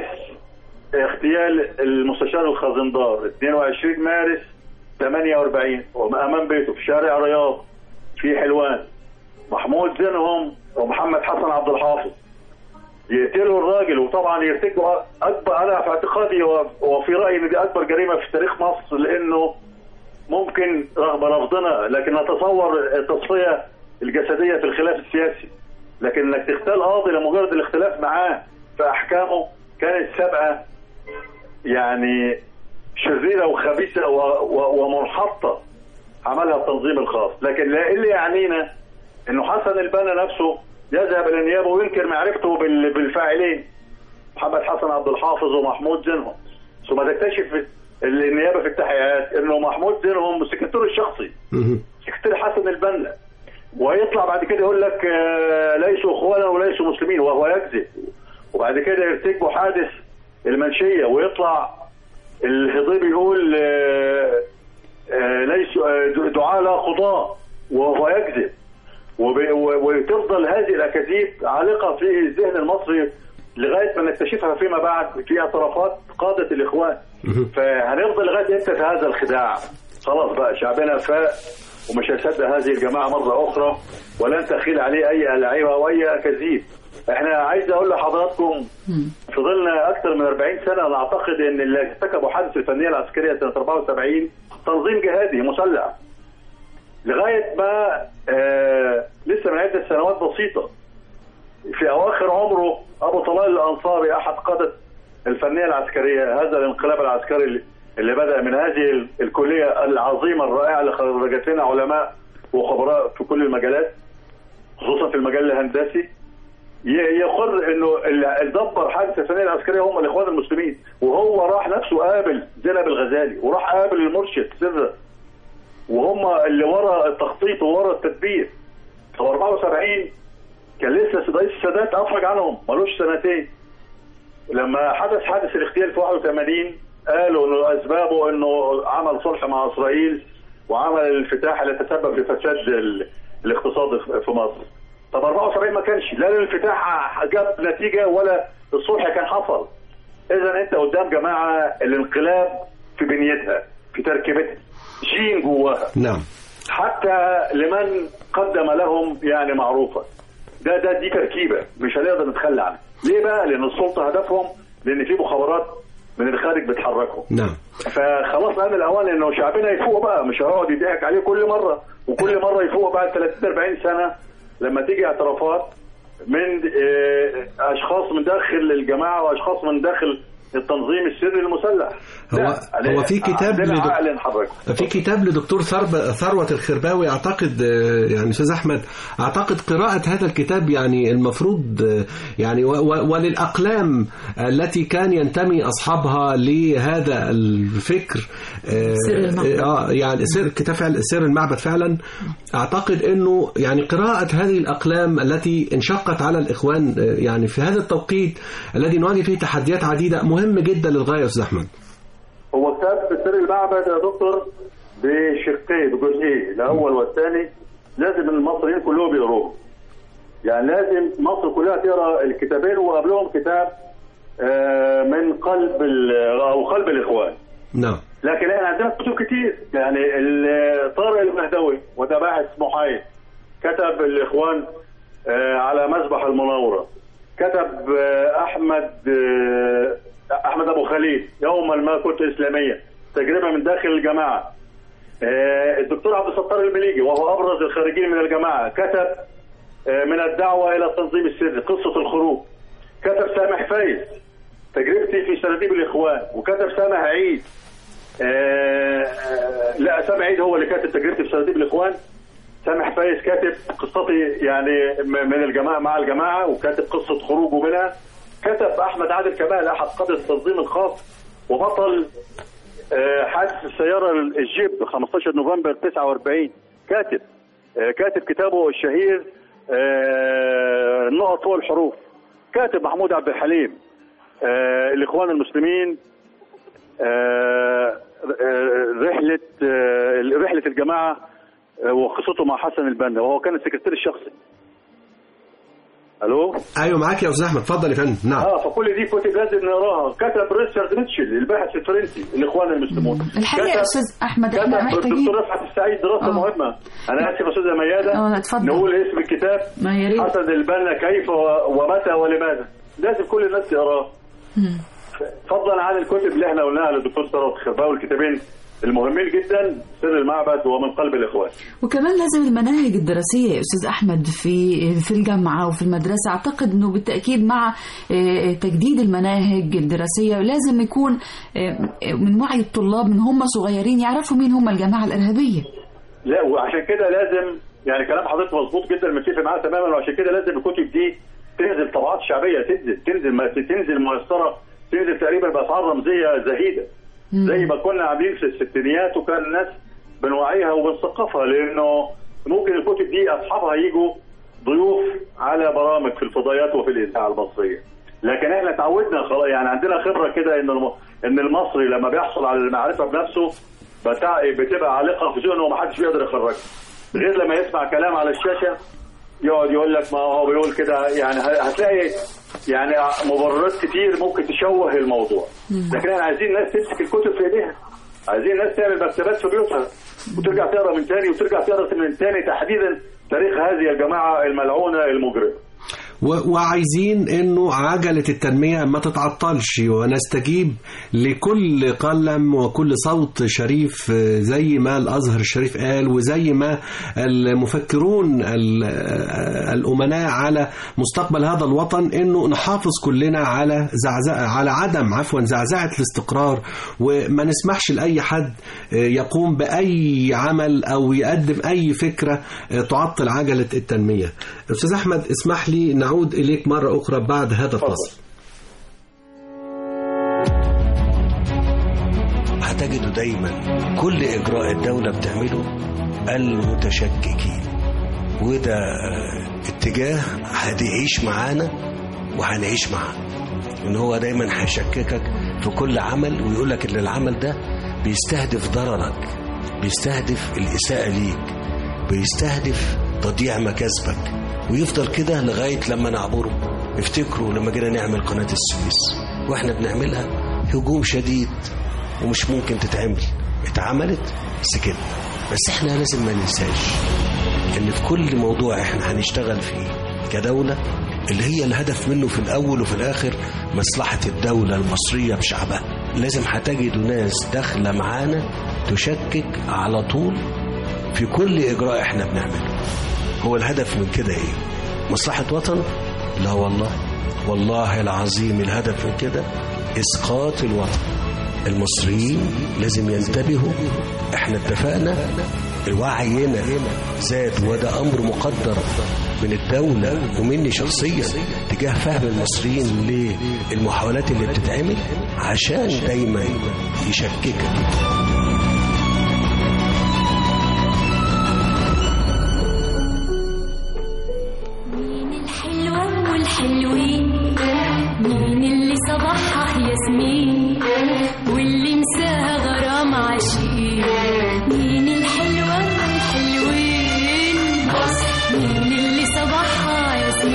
اغتيال المستشار الخزندار 22 مارس 48 امام بيته في شارع رياض في حلوان محمود زينهم ومحمد حسن عبد الحافظ يقتلوا الراجل وطبعا يرتكبوا اكبر انا في اعتقادي و- وفي رايي ان دي اكبر جريمه في تاريخ مصر لانه ممكن رغم رفضنا لكن نتصور التصفيه الجسديه في الخلاف السياسي لكن انك تختال قاضي لمجرد الاختلاف معاه في احكامه كانت سابقه يعني شريره وخبيثه و- و- ومنحطه عملها التنظيم الخاص لكن لا اللي يعنينا انه حسن البنا نفسه يذهب الى النيابه وينكر معرفته بال- بالفاعلين محمد حسن عبد الحافظ ومحمود زينهم ثم تكتشف النيابه في التحقيقات انه محمود زينهم السكرتير الشخصي مهم. سكرتير حسن البنا ويطلع بعد كده يقول لك آه، ليسوا اخوانا وليسوا مسلمين وهو يكذب وبعد كده يرتكبوا حادث المنشيه ويطلع الهضيب يقول آه، آه، ليسوا آه، دعاء لا قضاء وهو يكذب وب- و- وتفضل هذه الاكاذيب عالقه في الذهن المصري لغايه ما نكتشفها فيما بعد في اعترافات قاده الاخوان فهنفضل لغايه امتى في هذا الخداع خلاص بقى شعبنا فاق ومش هيصدق هذه الجماعه مره اخرى ولن تخيل عليه اي لعيبه او اي اكاذيب احنا عايز اقول لحضراتكم فضلنا اكثر من 40 سنه نعتقد ان اللي ارتكبوا حادث الفنيه العسكريه سنه 74 تنظيم جهادي مسلح لغايه ما آه لسه من عده سنوات بسيطه في اواخر عمره ابو طلال الانصاري احد قاده الفنيه العسكريه هذا الانقلاب العسكري اللي- اللي بدا من هذه ال- الكليه العظيمه الرائعه اللي خرجت لنا علماء وخبراء في كل المجالات خصوصا في المجال الهندسي ي- يقر انه اللي دبر حادث الفنيه العسكريه هم الاخوان المسلمين وهو راح نفسه قابل زينب الغزالي وراح قابل المرشد سر وهم اللي ورا التخطيط وورا التدبير في 74 كان لسه رئيس السادات افرج عنهم ملوش سنتين لما حدث حادث الاغتيال في 81 قالوا انه اسبابه انه عمل صلح مع اسرائيل وعمل الانفتاح اللي تسبب في فساد ال- الاقتصاد في مصر. طب 74 ما كانش لا الانفتاح جاب نتيجه ولا الصلح كان حصل. اذا انت قدام جماعه الانقلاب في بنيتها في تركيبتها جين جواها نعم حتى لمن قدم لهم يعني معروفة ده ده دي تركيبة مش هنقدر نتخلى عنها ليه بقى لأن السلطة هدفهم لأن في مخابرات من الخارج بتحركهم نعم فخلاص آن الأوان إنه شعبنا يفوق بقى مش هيقعد يضحك عليه كل مرة وكل مرة يفوق بعد 30 40 سنة لما تيجي اعترافات من آه، أشخاص من داخل الجماعة وأشخاص من داخل التنظيم السري المسلح هو- لا، هو في كتاب عندنا لدك- عقل نحركه في كتاب لدكتور ثرب- ثروة الخرباوي أعتقد آه، يعني أستاذ أحمد أعتقد قراءة هذا الكتاب يعني المفروض آه، يعني و- و- وللأقلام التي كان ينتمي أصحابها لهذا الفكر آه، سر المعبد. آه يعني سر كتاب فعلا سر المعبد فعلا أعتقد أنه يعني قراءة هذه الأقلام التي انشقت على الإخوان آه، يعني في هذا التوقيت الذي نواجه فيه تحديات عديدة مهم جدا للغاية يا أستاذ أحمد هو كتاب سر المعبد يا دكتور بشقين بجزئين الاول والثاني لازم المصريين كلهم يقروه يعني لازم مصر كلها تقرا الكتابين وقبلهم كتاب آه، من قلب ال- او قلب الاخوان نعم لكن احنا عندنا كتب كتير يعني ال- طارق المهدوي وده باحث محايد كتب الاخوان آه، على مذبح المناوره كتب آه، احمد آه، احمد ابو خليل يوما ما كنت اسلاميا تجربه من داخل الجماعه آه، الدكتور عبد الستار المليجي وهو ابرز الخارجين من الجماعه كتب آه، من الدعوه الى التنظيم السري قصه الخروج كتب سامح فايز تجربتي في سناديب الاخوان وكتب سامح عيد آه، آه، لا سامح عيد هو اللي كاتب تجربتي في سناديب الاخوان سامح فايز كاتب قصتي يعني م- من الجماعه مع الجماعه وكاتب قصه خروجه منها كتب احمد عادل كمال احد قاده التنظيم الخاص وبطل آه، حادث السياره الجيب 15 نوفمبر 49 كاتب آه، كاتب كتابه الشهير آه، النقط فوق الحروف كاتب محمود عبد الحليم آه، الاخوان المسلمين آه، آه، رحله آه، رحله الجماعه آه، وقصته مع حسن البنا وهو كان السكرتير الشخصي الو ايوه معاك يا استاذ احمد اتفضل يا فندم نعم اه فكل دي كتب لازم نقراها كتب ريتشارد ميتشل الباحث الفرنسي الاخوان المسلمون الحقيقه يا كتب- استاذ احمد احنا كتب محتاجين الدكتور رفعت السعيد دراسه آه. مهمه انا اسف يا استاذه مياده آه، اتفضل. نقول اسم الكتاب ما يا ريت حسن البنا كيف و- ومتى ولماذا لازم كل الناس تقراه مم. فضلا عن الكتب اللي احنا قلناها للدكتور ثروت خرباوي الكتابين المهمين جدا سر المعبد ومن قلب الاخوان وكمان لازم المناهج الدراسية يا أستاذ أحمد في في الجامعة وفي المدرسة أعتقد أنه بالتأكيد مع آه، تجديد المناهج الدراسية لازم يكون آه، من وعي الطلاب من هم صغيرين يعرفوا مين هم الجماعة الإرهابية لا وعشان كده لازم يعني كلام حضرتك مظبوط جدا متفق معاه تماما وعشان كده لازم الكتب دي تنزل طبعات شعبيه تنزل تنزل ما تنزل ميسره تنزل تقريبا باسعار رمزيه زهيده زي ما كنا عاملين في الستينيات وكان الناس بنوعيها وبنثقفها لانه ممكن الكتب دي اصحابها يجوا ضيوف على برامج في الفضائيات وفي الاذاعه المصريه لكن احنا اتعودنا خلاص يعني عندنا خبره كده ان الم... ان المصري لما بيحصل على المعرفه بنفسه بتاع بتبقى عالقه في ذهنه ومحدش بيقدر يخرجها غير لما يسمع كلام على الشاشه يقعد يقول لك ما هو بيقول كده يعني ه- هتلاقي يعني مبررات كتير ممكن تشوه الموضوع لكن احنا عايزين الناس تمسك الكتب في ايديها عايزين الناس تعمل مكتبات في بيوتها وترجع تقرا من تاني وترجع تقرا من تاني تحديدا تاريخ هذه الجماعه الملعونه المجرمه و- وعايزين انه عجلة التنمية ما تتعطلش ونستجيب لكل قلم وكل صوت شريف آه، زي ما الازهر الشريف قال وزي ما المفكرون ال- آه، الامناء على مستقبل هذا الوطن انه نحافظ كلنا على زعزعة على عدم عفوا زعزعة الاستقرار وما نسمحش لاي حد آه، يقوم باي عمل او يقدم اي فكرة آه، تعطل عجلة التنمية استاذ احمد اسمح لي نعود اليك مرة اخرى بعد هذا الفصل هتجدوا دايما كل إجراء الدولة بتعمله المتشككين وده آه، اتجاه هتعيش معانا وهنعيش معاه ان هو دايما هيشككك في كل عمل ويقولك ان العمل ده بيستهدف ضررك بيستهدف الإساءة ليك بيستهدف تضييع مكاسبك ويفضل كده لغاية لما نعبره افتكروا لما جينا نعمل قناة السويس واحنا بنعملها هجوم شديد ومش ممكن تتعمل اتعملت سكتنا بس احنا لازم ما ننساش ان في كل موضوع احنا هنشتغل فيه كدولة اللي هي الهدف منه في الاول وفي الاخر مصلحة الدولة المصرية بشعبها لازم هتجدوا ناس داخلة معانا تشكك على طول في كل اجراء احنا بنعمله هو الهدف من كده ايه مصلحة وطن لا والله والله العظيم الهدف من كده اسقاط الوطن المصريين لازم ينتبهوا احنا اتفقنا وعينا زاد وده امر مقدر من الدولة ومني شخصيا تجاه فهم المصريين للمحاولات اللي بتتعمل عشان دايما يشككك مين الحلوة والحلوين مين اللي صباحها ياسمين واللي مساها غرام عاشقين مين الحلوة والحلوين مين اللي صباحها ياسمين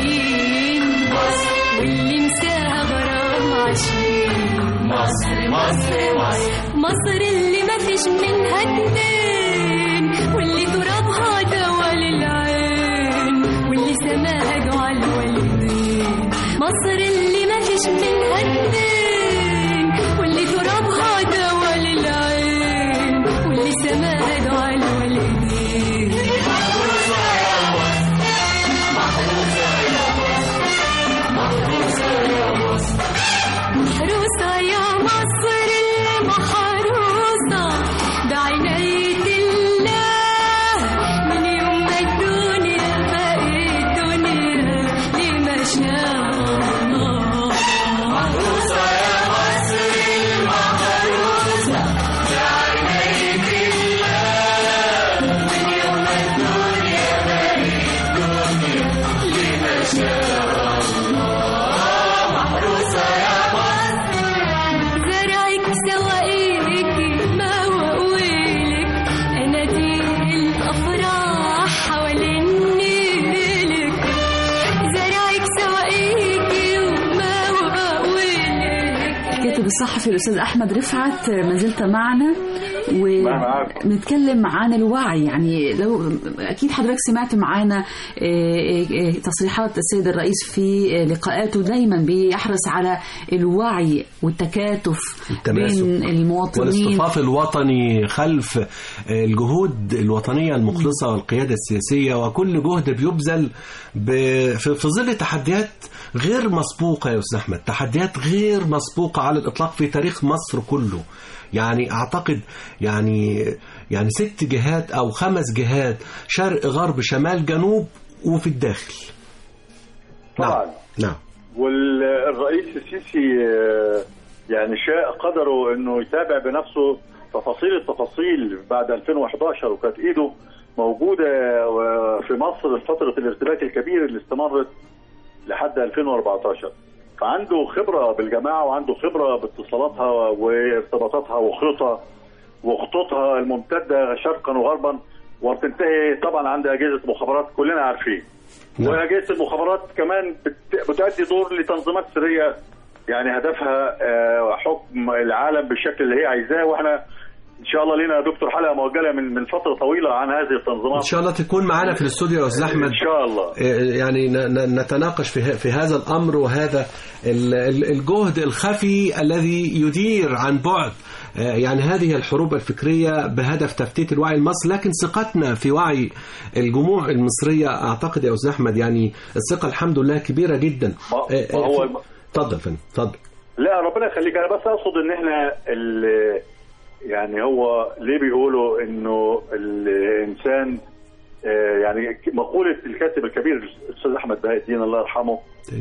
مصر اللي ما فيش منها اتنين واللي ترابها دوا للعين واللي سماها دعاء الوالدين مصر اللي ما فيش منها اتنين واللي ترابها دوا للعين واللي سماها دعاء الوالدين محروسة يا مصر اللي محروسة بعناية الله من يوم ما الدنيا بقت دنيا لما شاء الله محروسة يا مصر المحروسة بعناية الله من يوم ما الدنيا بقت دنيا لما شاء الله محروسة يا زرعك سواقيك ما وقويلك اناديل الافراح حوالين نيلك زرعك سواقيك وما وقويلك الكاتب الصحفي الاستاذ احمد رفعت ما زلت معنا معاك. ونتكلم عن الوعي يعني لو اكيد حضرتك سمعت معانا آه، آه، آه، تصريحات السيد الرئيس في آه، لقاءاته دايما بيحرص على الوعي والتكاتف التماسك بين المواطنين والاصطفاف الوطني خلف الجهود الوطنية المخلصة والقيادة السياسية وكل جهد بيبذل ب- في في ظل تحديات غير مسبوقة يا أستاذ أحمد تحديات غير مسبوقة على الإطلاق في تاريخ مصر كله يعني أعتقد يعني يعني ست جهات أو خمس جهات شرق غرب شمال جنوب وفي الداخل طبعا نعم نعم والرئيس السيسي آه، يعني شاء قدره انه يتابع بنفسه تفاصيل التفاصيل بعد 2011 وكانت ايده موجوده آه، في مصر في فتره الارتباك الكبير اللي استمرت لحد 2014 فعنده خبره بالجماعه وعنده خبره باتصالاتها وارتباطاتها وخططها وخطوطها الممتده شرقا وغربا وبتنتهي طبعا عند اجهزه مخابرات كلنا عارفين نعم. واجهزه المخابرات كمان بت- بتؤدي دور لتنظيمات سريه يعني هدفها آه، حكم العالم بالشكل اللي هي عايزاه واحنا ان شاء الله لنا يا دكتور حلقه موجله من من فتره طويله عن هذه إن التنظيمات شاء الله تكون معنا في الاستوديو يا أستاذ أحمد ان شاء الله يعني ن- ن- نتناقش في ه- في هذا الامر وهذا ال- ال- الجهد الخفي الذي يدير عن بعد آه، يعني هذه الحروب الفكريه بهدف تفتيت الوعي المصري لكن ثقتنا في وعي الجموع المصريه اعتقد يا استاذ احمد يعني الثقه الحمد لله كبيره جدا ما- آه، ما آه، هو في- الم- اتفضل يا فندم اتفضل لا ربنا يخليك انا بس اقصد ان احنا ال- يعني هو ليه بيقولوا انه الانسان آه، يعني مقوله الكاتب الكبير الاستاذ احمد بهاء الدين الله يرحمه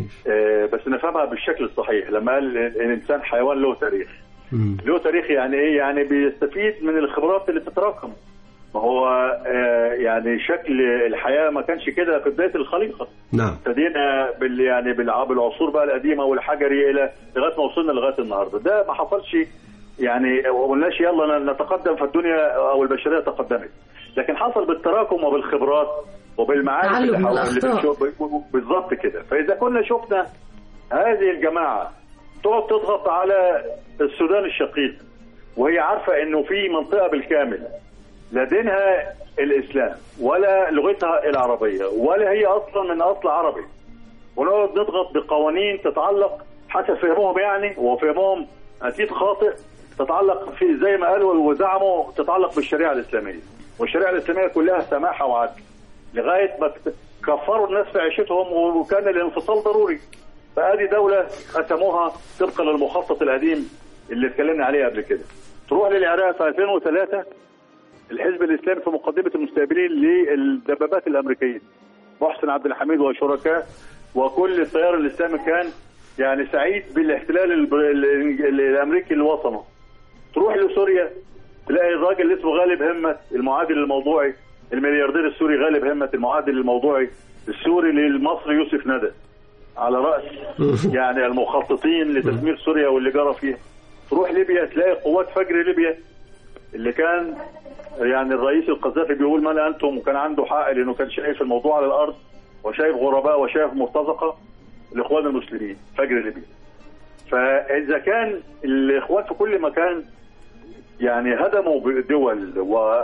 آه، بس نفهمها بالشكل الصحيح لما قال الانسان حيوان له تاريخ مم. له تاريخ يعني ايه يعني بيستفيد من الخبرات اللي بتتراكم ما هو آه، يعني شكل الحياه ما كانش كده في بدايه الخليقه نعم ابتدينا بال يعني بالع- بالعصور بقى القديمه والحجري الى لغايه ما وصلنا لغايه النهارده ده ما حصلش يعني ما قلناش يلا ن- نتقدم فالدنيا او البشريه تقدمت لكن حصل بالتراكم وبالخبرات وبالمعارف تعلم اللي من حو- اللي الأخطاء. بنشوف- بالظبط كده فاذا كنا شفنا هذه الجماعه تقعد تضغط على السودان الشقيق وهي عارفه انه في منطقه بالكامل لا دينها الاسلام ولا لغتها العربيه ولا هي اصلا من اصل عربي ونقعد نضغط بقوانين تتعلق حسب فهمهم يعني وفهمهم اكيد خاطئ تتعلق في زي ما قالوا وزعموا تتعلق بالشريعه الاسلاميه والشريعه الاسلاميه كلها سماحه وعدل لغايه ما ت- كفروا الناس في عيشتهم وكان الانفصال ضروري فادي دوله قسموها طبقا للمخطط القديم اللي اتكلمنا عليه قبل كده تروح للعراق في 2003 الحزب الاسلامي في مقدمه المستقبلين للدبابات الامريكيه محسن عبد الحميد وشركاء وكل التيار الاسلامي كان يعني سعيد بالاحتلال الب- ال- ال- الامريكي اللي وطنه تروح لسوريا تلاقي الراجل اللي اسمه غالب همت المعادل الموضوعي الملياردير السوري غالب همت المعادل الموضوعي السوري للمصري يوسف ندى على راس يعني المخططين لتدمير سوريا واللي جرى فيها تروح ليبيا تلاقي قوات فجر ليبيا اللي كان يعني الرئيس القذافي بيقول من انتم وكان عنده حق لانه كان شايف الموضوع على الارض وشايف غرباء وشايف مرتزقه الاخوان المسلمين فجر ليبيا فاذا كان الاخوان في كل مكان يعني هدموا دول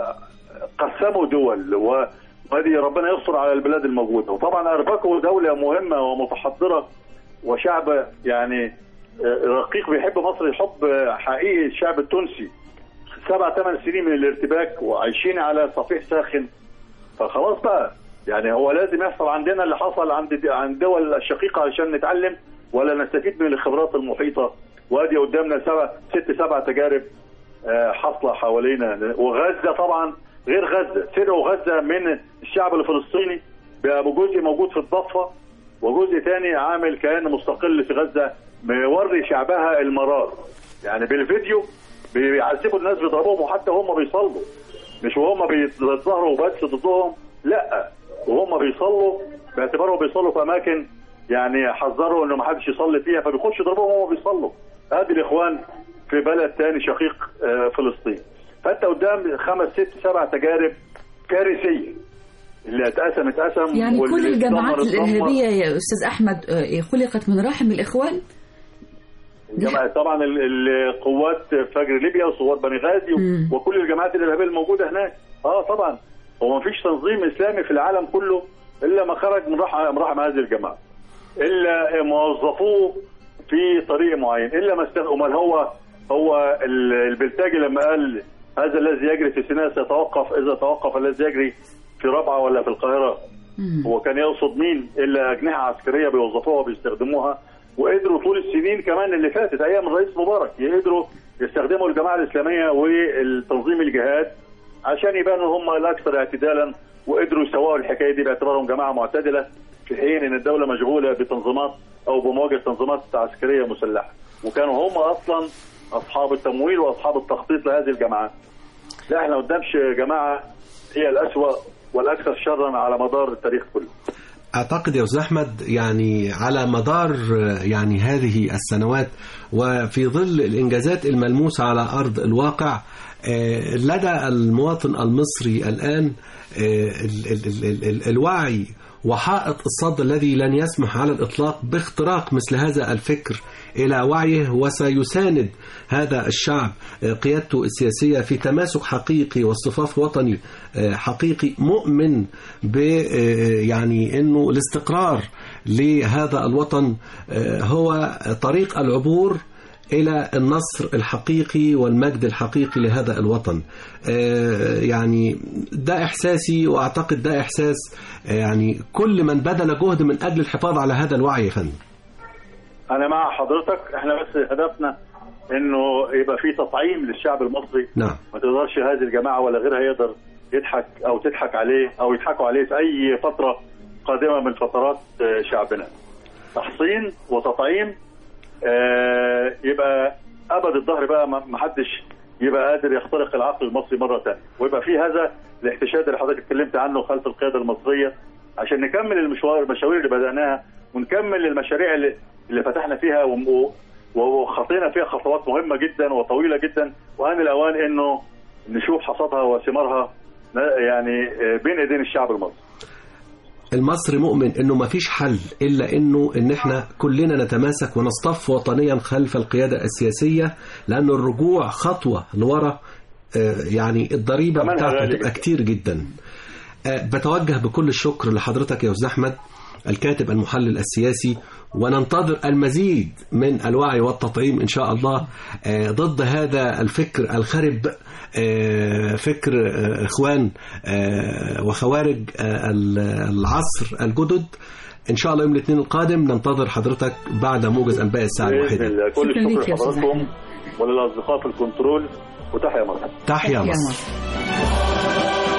وقسموا دول و وهذه ربنا يستر على البلاد الموجوده وطبعا اربكوا دوله مهمه ومتحضره وشعب يعني آه، رقيق بيحب مصر حب حقيقي الشعب التونسي سبع ثمان سنين من الارتباك وعايشين على صفيح ساخن فخلاص بقى يعني هو لازم يحصل عندنا اللي حصل عند عند الدول الشقيقه عشان نتعلم ولا نستفيد من الخبرات المحيطه وادي قدامنا سبع ست سبع تجارب آه، حاصله حوالينا وغزه طبعا غير غزه سرقوا غزه من الشعب الفلسطيني بقى جزء موجود في الضفه وجزء تاني عامل كيان مستقل في غزه موري شعبها المرار يعني بالفيديو بيعذبوا الناس بيضربوهم وحتى هم بيصلوا مش وهم بيتظاهروا بس ضدهم لا وهم بيصلوا باعتبارهم بيصلوا في اماكن يعني حذروا انه ما حدش يصلي فيها فبيخشوا يضربوهم وهم بيصلوا ادي الاخوان في بلد تاني شقيق آه، فلسطين فانت قدام خمس ست سبع تجارب كارثيه اللي اتقسم اتقسم يعني واللي كل الجماعات اتدمر اتدمر. الإرهابية يا أستاذ أحمد آه، خلقت من رحم الإخوان جماعة طبعا ال- القوات فجر ليبيا وثوار بني غازي مم. و- وكل الجماعات الارهابيه الموجوده هناك اه طبعا هو ما فيش تنظيم اسلامي في العالم كله الا ما خرج من رحم من رحم هذه الجماعه الا موظفوه في طريق معين الا ما استخدموا امال هو هو ال- البلتاجي لما قال هذا الذي يجري في سيناء سيتوقف اذا توقف الذي يجري في رابعه ولا في القاهره مم. هو كان يقصد مين الا اجنحه عسكريه بيوظفوها وبيستخدموها وقدروا طول السنين كمان اللي فاتت ايام الرئيس مبارك يقدروا يستخدموا الجماعه الاسلاميه والتنظيم الجهاد عشان يبانوا هم الاكثر اعتدالا وقدروا يسووا الحكايه دي باعتبارهم جماعه معتدله في حين ان الدوله مشغوله بتنظيمات او بمواجهه تنظيمات عسكريه مسلحه وكانوا هم اصلا اصحاب التمويل واصحاب التخطيط لهذه الجماعات لا احنا قدامش جماعه هي الاسوا والاكثر شرا على مدار التاريخ كله أعتقد يا أستاذ أحمد يعني على مدار آه، يعني هذه السنوات وفي ظل الإنجازات الملموسة على أرض الواقع آه، لدى المواطن المصري الآن آه، ال- ال- ال- ال- ال- الوعي وحائط الصد الذي لن يسمح على الإطلاق باختراق مثل هذا الفكر إلى وعيه وسيساند هذا الشعب آه، قيادته السياسية في تماسك حقيقي واصطفاف وطني آه، حقيقي مؤمن ب آه، يعني انه الاستقرار لهذا الوطن آه، هو طريق العبور إلى النصر الحقيقي والمجد الحقيقي لهذا الوطن آه، يعني ده إحساسي وأعتقد ده إحساس آه، يعني كل من بذل جهد من أجل الحفاظ على هذا الوعي يا فندم انا مع حضرتك احنا بس هدفنا انه يبقى في تطعيم للشعب المصري نعم ما تقدرش هذه الجماعه ولا غيرها يقدر يضحك او تضحك عليه او يضحكوا عليه في اي فتره قادمه من فترات آه، شعبنا. تحصين وتطعيم آه، يبقى ابد الظهر بقى ما ما حدش يبقى قادر يخترق العقل المصري مره ثانيه ويبقى في هذا الاحتشاد اللي حضرتك اتكلمت عنه خلف القياده المصريه عشان نكمل المشوار المشاوير اللي بدأناها ونكمل المشاريع اللي, اللي فتحنا فيها و- وخطينا فيها خطوات مهمه جدا وطويله جدا وان الاوان انه نشوف حصادها وثمارها يعني بين ايدين الشعب المصري المصري مؤمن انه ما فيش حل الا انه ان احنا كلنا نتماسك ونصطف وطنيا خلف القياده السياسيه لان الرجوع خطوه لورا آه، يعني الضريبه ثمنها بتاعته غالي بتبقى جدا. كتير جدا آه، بتوجه بكل الشكر لحضرتك يا استاذ احمد الكاتب المحلل السياسي وننتظر المزيد من الوعي والتطعيم ان شاء الله آه، ضد هذا الفكر الخرب آه، فكر آه، اخوان آه، وخوارج آه، العصر الجدد ان شاء الله يوم الاثنين القادم ننتظر حضرتك بعد موجز انباء الساعه باذن الواحده الله كل شكراً ليك الشكر يا أستاذ لحضراتكم أحمد. وللاصدقاء في الكنترول وتحيا مصر تحيا يا مصر مصر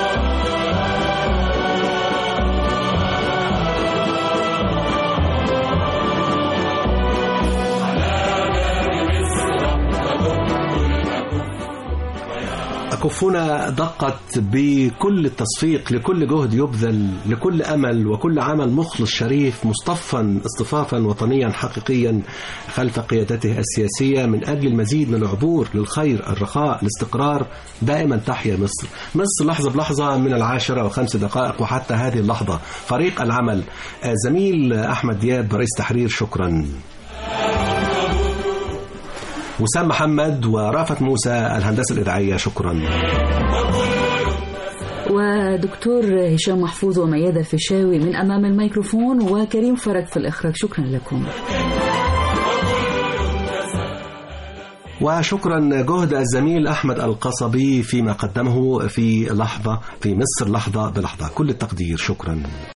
أكفنا دقت بكل التصفيق لكل جهد يبذل لكل أمل وكل عمل مخلص شريف مصطفا اصطفافا وطنيا حقيقيا خلف قيادته السياسية من أجل المزيد من العبور للخير الرخاء الاستقرار دائما تحيا مصر مصر لحظة بلحظة من العاشرة وخمس دقائق وحتى هذه اللحظة فريق العمل آه، زميل أحمد دياب رئيس تحرير شكرا وسام محمد ورافت موسى الهندسة الإذاعية شكرا ودكتور هشام محفوظ وميادة الفيشاوي من أمام الميكروفون وكريم فرج في الإخراج شكرا لكم وشكرا جهد الزميل أحمد القصبي فيما قدمه في لحظة في مصر لحظة بلحظة كل التقدير شكرا